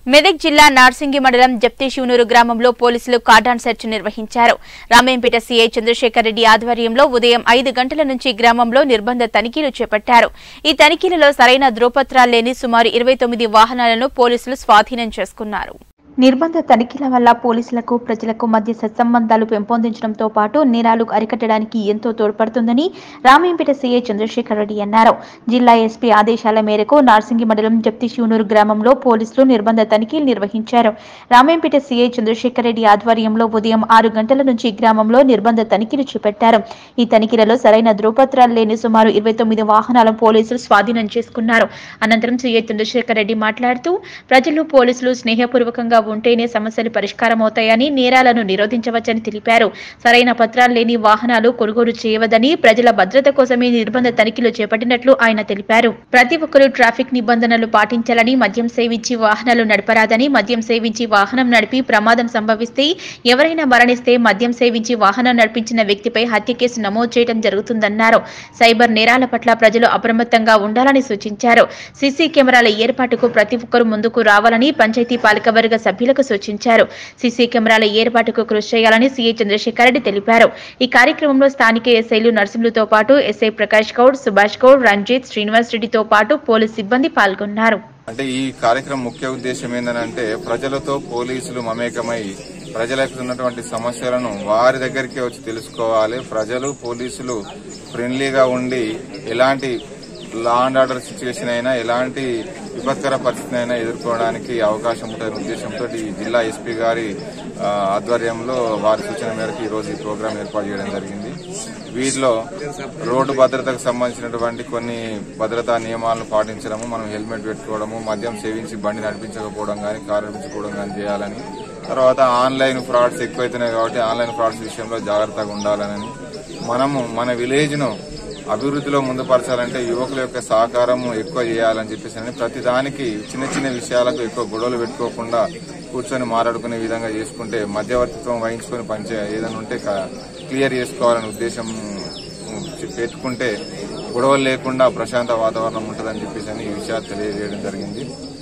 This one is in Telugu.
మెదక్ జిల్లా నార్సింగి మండలం జప్తిశివనూరు గ్రామంలో పోలీసులు కార్డాన్ సెర్చ్ నిర్వహించారు రామేంపేట సీఐ చంద్రశేఖర్ రెడ్డి ఆధ్వర్యంలో ఉదయం ఐదు గంటల నుంచి గ్రామంలో నిర్బంధ తనిఖీలు చేపట్టారు ఈ తనిఖీలలో సరైన ధ్రువపత్రాలు లేని సుమారు ఇరవై తొమ్మిది వాహనాలను పోలీసులు స్వాధీనం చేసుకున్నారు నిర్బంధ తనిఖీల వల్ల పోలీసులకు ప్రజలకు మధ్య సత్సంబంధాలు పెంపొందించడంతో పాటు నేరాలు అరికట్టడానికి ఎంతో తోడ్పడుతుందని రామేంపేట సీఐ చంద్రశేఖర్ రెడ్డి అన్నారు జిల్లా ఎస్పీ ఆదేశాల మేరకు నార్సింగి మండలం జప్తి శివనూరు గ్రామంలో పోలీసులు నిర్బంధ తనిఖీలు నిర్వహించారు రామేంపేట సీఐ చంద్రశేఖర్ రెడ్డి ఆధ్వర్యంలో ఉదయం ఆరు గంటల నుంచి గ్రామంలో నిర్బంధ తనిఖీలు చేపట్టారు ఈ తనిఖీలలో సరైన ధ్రువపత్రాలు లేని సుమారు ఇరవై తొమ్మిది వాహనాలను పోలీసులు స్వాధీనం చేసుకున్నారు అనంతరం సీఐ చంద్రశేఖర్ రెడ్డి మాట్లాడుతూ ప్రజలు పోలీసులు స్నేహపూర్వకంగా ఉంటేనే సమస్యలు పరిష్కారం అవుతాయని నేరాలను నిరోధించవచ్చని తెలిపారు సరైన పత్రాలు లేని వాహనాలు కొనుగోలు చేయవద్దని ప్రజల భద్రత కోసమే నిర్బంధ తనిఖీలు చేపట్టినట్లు ఆయన తెలిపారు ప్రతి ఒక్కరూ ట్రాఫిక్ నిబంధనలు పాటించాలని మద్యం సేవించి వాహనాలు నడపరాదని మద్యం సేవించి వాహనం నడిపి ప్రమాదం సంభవిస్తే ఎవరైనా మరణిస్తే మద్యం సేవించి వాహనం నడిపించిన వ్యక్తిపై హత్య కేసు నమోదు చేయడం జరుగుతుందన్నారు సైబర్ నేరాల పట్ల ప్రజలు అప్రమత్తంగా ఉండాలని సూచించారు సీసీ కెమెరాల ఏర్పాటుకు ప్రతి ఒక్కరూ ముందుకు రావాలని పంచాయతీ పాలకవర్గ సభ్యులకు సూచించారు సీసీ కెమెరాల ఏర్పాటుకు కృషి చేయాలని సీఐ చంద్రశేఖర్ రెడ్డి తెలిపారు ఈ కార్యక్రమంలో స్థానిక ఎస్ఐలు నర్సింహులతో పాటు ఎస్ఐ ప్రకాష్ గౌడ్ సుభాష్ గౌడ్ రంజిత్ శ్రీనివాస్ రెడ్డితో పాటు పోలీస్ సిబ్బంది పాల్గొన్నారు అంటే ఈ కార్యక్రమం ముఖ్య ఉద్దేశం ఏంటంటే ప్రజలతో పోలీసులు మమేకమై ప్రజలకు ఉన్నటువంటి సమస్యలను వారి దగ్గరికి వచ్చి తెలుసుకోవాలి ప్రజలు పోలీసులు ఫ్రెండ్లీగా ఉండి ఎలాంటి లా అండ్ ఆర్డర్ సిచ్యువేషన్ అయినా ఎలాంటి విపత్కర పరిస్థితిని అయినా ఎదుర్కోవడానికి అవకాశం ఉంటుందనే ఉద్దేశంతో ఈ జిల్లా ఎస్పీ గారి ఆ, ఆధ్వర్యంలో వారి సూచన మేరకు ఈ రోజు ఈ ప్రోగ్రాం ఏర్పాటు చేయడం జరిగింది వీటిలో రోడ్డు భద్రతకు సంబంధించినటువంటి కొన్ని భద్రతా నియమాలను పాటించడము మనం హెల్మెట్ పెట్టుకోవడము మద్యం సేవించి బండి నడిపించకపోవడం కానీ కారు నడిపించుకోవడం కానీ చేయాలని తర్వాత ఆన్లైన్ ఫ్రాడ్స్ ఎక్కువైతున్నాయి కాబట్టి ఆన్లైన్ ఫ్రాడ్స్ విషయంలో జాగ్రత్తగా ఉండాలని మనము మన విలేజ్ ను అభివృద్ధిలో ముందుపరచాలంటే యువకుల యొక్క సహకారం ఎక్కువ చేయాలని చెప్పేసి అని ప్రతి దానికి చిన్న చిన్న విషయాలకు ఎక్కువ గొడవలు పెట్టుకోకుండా కూర్చొని మాట్లాడుకునే విధంగా చేసుకుంటే మధ్యవర్తిత్వం వహించుకొని పనిచే ఏదైనా ఉంటే క- క్లియర్ చేసుకోవాలనే ఉద్దేశం పెట్టుకుంటే గొడవలు లేకుండా ప్రశాంత వాతావరణం ఉంటుందని చెప్పేసి అని ఈ విషయాలు తెలియజేయడం జరిగింది